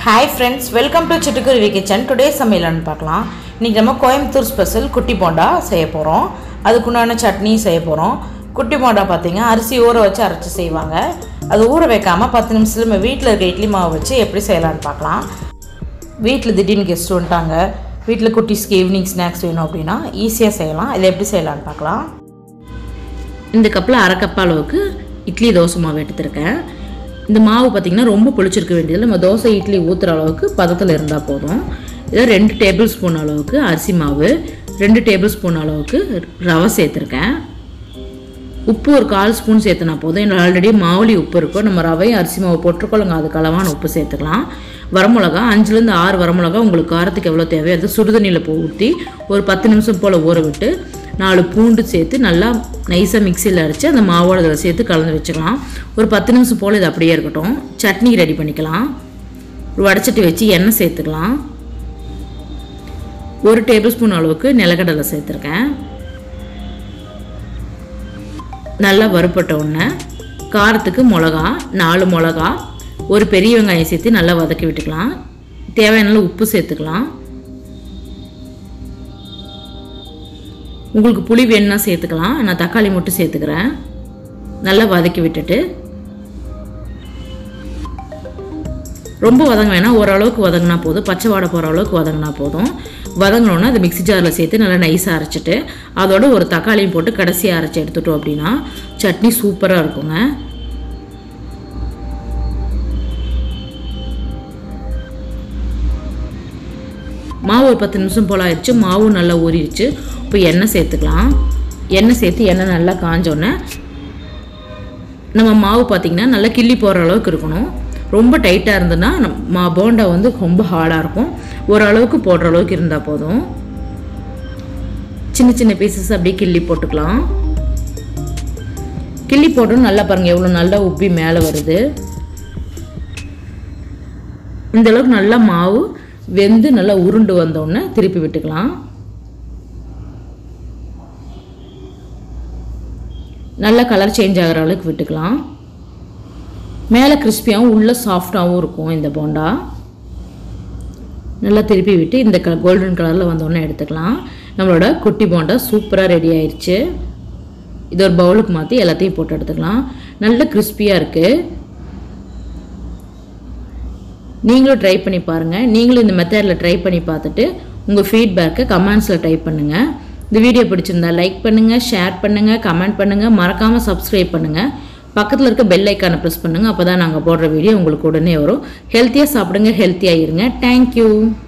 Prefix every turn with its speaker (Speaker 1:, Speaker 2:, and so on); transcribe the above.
Speaker 1: hi friends welcome to Chittukuruvi kitchen today சமையல்னு பார்க்கலாம் இன்றைக்கி நம்ம கோயம்புத்தூர் ஸ்பெஷல் குட்டி போண்டா செய்ய போகிறோம் அதுக்குண்டான சட்னி செய்ய போகிறோம் குட்டி போண்டா பார்த்தீங்க அரிசி ஊற வச்சு அரைச்சி செய்வாங்க அது ஊற வைக்காமல் பத்து நிமிஷத்தில் நம்ம வீட்டில் இருக்க இட்லி மாவு வச்சு எப்படி செய்யலான்னு பார்க்கலாம் வீட்டில் திடீர்னு கெஸ்ட் வந்துட்டாங்க வீட்டில் குட்டீஸ்க்கு ஈவினிங் ஸ்நாக்ஸ் வேணும் அப்படின்னா ஈஸியாக செய்யலாம் இதை எப்படி செய்யலான்னு பார்க்கலாம் இந்த கப்பில் அரை கப் அளவுக்கு இட்லி தோசை மாவு எடுத்துருக்கேன் இந்த மாவு பார்த்திங்கன்னா ரொம்ப புளிச்சிருக்க வேண்டியது நம்ம தோசை இட்லி ஊற்றுற அளவுக்கு பதத்தில் இருந்தால் போதும் இதை ரெண்டு டேபிள் ஸ்பூன் அளவுக்கு அரிசி மாவு ரெண்டு டேபிள் ஸ்பூன் அளவுக்கு ரவை சேர்த்துருக்கேன் உப்பு ஒரு கால் ஸ்பூன் சேர்த்துனா போதும் என்னோட ஆல்ரெடி மாவுளி உப்பு இருக்கும் நம்ம ரவை அரிசி மாவு போட்டுக்கொள்ளுங்க அதுக்கு அளவான உப்பு சேர்த்துக்கலாம் வரமிளகா அஞ்சுலேருந்து ஆறு வரமிளகா உங்களுக்கு காரத்துக்கு எவ்வளோ தேவையோ அது சுடுதண்ணியில் போ ஊற்றி ஒரு பத்து நிமிஷம் போல் ஊற விட்டு நாலு பூண்டு சேர்த்து நல்லா நைஸாக மிக்சியில் அரைச்சி அந்த மாவோட இதில் சேர்த்து கலந்து வச்சுக்கலாம் ஒரு பத்து நிமிஷம் போல் இது அப்படியே இருக்கட்டும் சட்னி ரெடி பண்ணிக்கலாம் ஒரு வடச்சட்டி வச்சு எண்ணெய் சேர்த்துக்கலாம் ஒரு டேபிள் ஸ்பூன் அளவுக்கு நிலக்கடலை சேர்த்துருக்கேன் நல்லா வறுப்பட்ட உடனே காரத்துக்கு மிளகா நாலு மிளகா ஒரு பெரிய வெங்காயம் சேர்த்து நல்லா வதக்கி விட்டுக்கலாம் தேவையான உப்பு சேர்த்துக்கலாம் உங்களுக்கு புளி வேணும்னா சேர்த்துக்கலாம் நான் தக்காளி மட்டும் சேர்த்துக்கிறேன் நல்லா வதக்கி விட்டுட்டு ரொம்ப வதங்க வேணாம் ஓரளவுக்கு வதங்கினா போதும் பச்சை வாடை போகிற அளவுக்கு வதங்கினா போதும் வதங்கினோன்னா அதை மிக்ஸி ஜாரில் சேர்த்து நல்லா நைஸாக அரைச்சிட்டு அதோட ஒரு தக்காளியும் போட்டு கடைசியாக அரைச்சி எடுத்துட்டோம் அப்படின்னா சட்னி சூப்பராக இருக்குங்க மாவு ஒரு பத்து நிமிஷம் போல் ஆயிடுச்சு மாவும் நல்லா ஊறிடுச்சு இப்போ எண்ணெய் சேர்த்துக்கலாம் எண்ணெய் சேர்த்து எண்ணெய் நல்லா காஞ்சோன்னே நம்ம மாவு பார்த்திங்கன்னா நல்லா கிள்ளி போகிற அளவுக்கு இருக்கணும் ரொம்ப டைட்டாக இருந்ததுன்னா மா போண்டா வந்து ரொம்ப ஹார்டாக இருக்கும் ஓரளவுக்கு போடுற அளவுக்கு இருந்தால் போதும் சின்ன சின்ன பீசஸ் அப்படியே கிள்ளி போட்டுக்கலாம் கிள்ளி போட்டோம் நல்லா பாருங்கள் எவ்வளோ நல்லா உப்பி மேலே வருது இந்த அளவுக்கு நல்லா மாவு வெந்து நல்லா உருண்டு வந்தோடனே திருப்பி விட்டுக்கலாம் நல்லா கலர் சேஞ்ச் ஆகிற அளவுக்கு விட்டுக்கலாம் மேலே கிறிஸ்பியாகவும் உள்ளே சாஃப்டாகவும் இருக்கும் இந்த போண்டா நல்லா திருப்பி விட்டு இந்த க கோல்டன் கலரில் வந்தோடனே எடுத்துக்கலாம் நம்மளோட குட்டி போண்டா சூப்பராக ரெடி ஆயிடுச்சு இது ஒரு பவுலுக்கு மாற்றி எல்லாத்தையும் போட்டு எடுத்துக்கலாம் நல்ல கிறிஸ்பியாக இருக்குது நீங்களும் ட்ரை பண்ணி பாருங்கள் நீங்களும் இந்த மெத்தடில் ட்ரை பண்ணி பார்த்துட்டு உங்கள் ஃபீட்பேக்கை கமெண்ட்ஸில் டைப் பண்ணுங்கள் இந்த வீடியோ பிடிச்சிருந்தா லைக் பண்ணுங்கள் ஷேர் பண்ணுங்கள் கமெண்ட் பண்ணுங்கள் மறக்காமல் சப்ஸ்கிரைப் பண்ணுங்கள் பக்கத்தில் இருக்க பெல் ஐக்கானை ப்ரெஸ் பண்ணுங்கள் அப்போ தான் நாங்கள் போடுற வீடியோ உங்களுக்கு உடனே வரும் ஹெல்த்தியாக சாப்பிடுங்க ஹெல்த்தியாக இருங்க தேங்க்யூ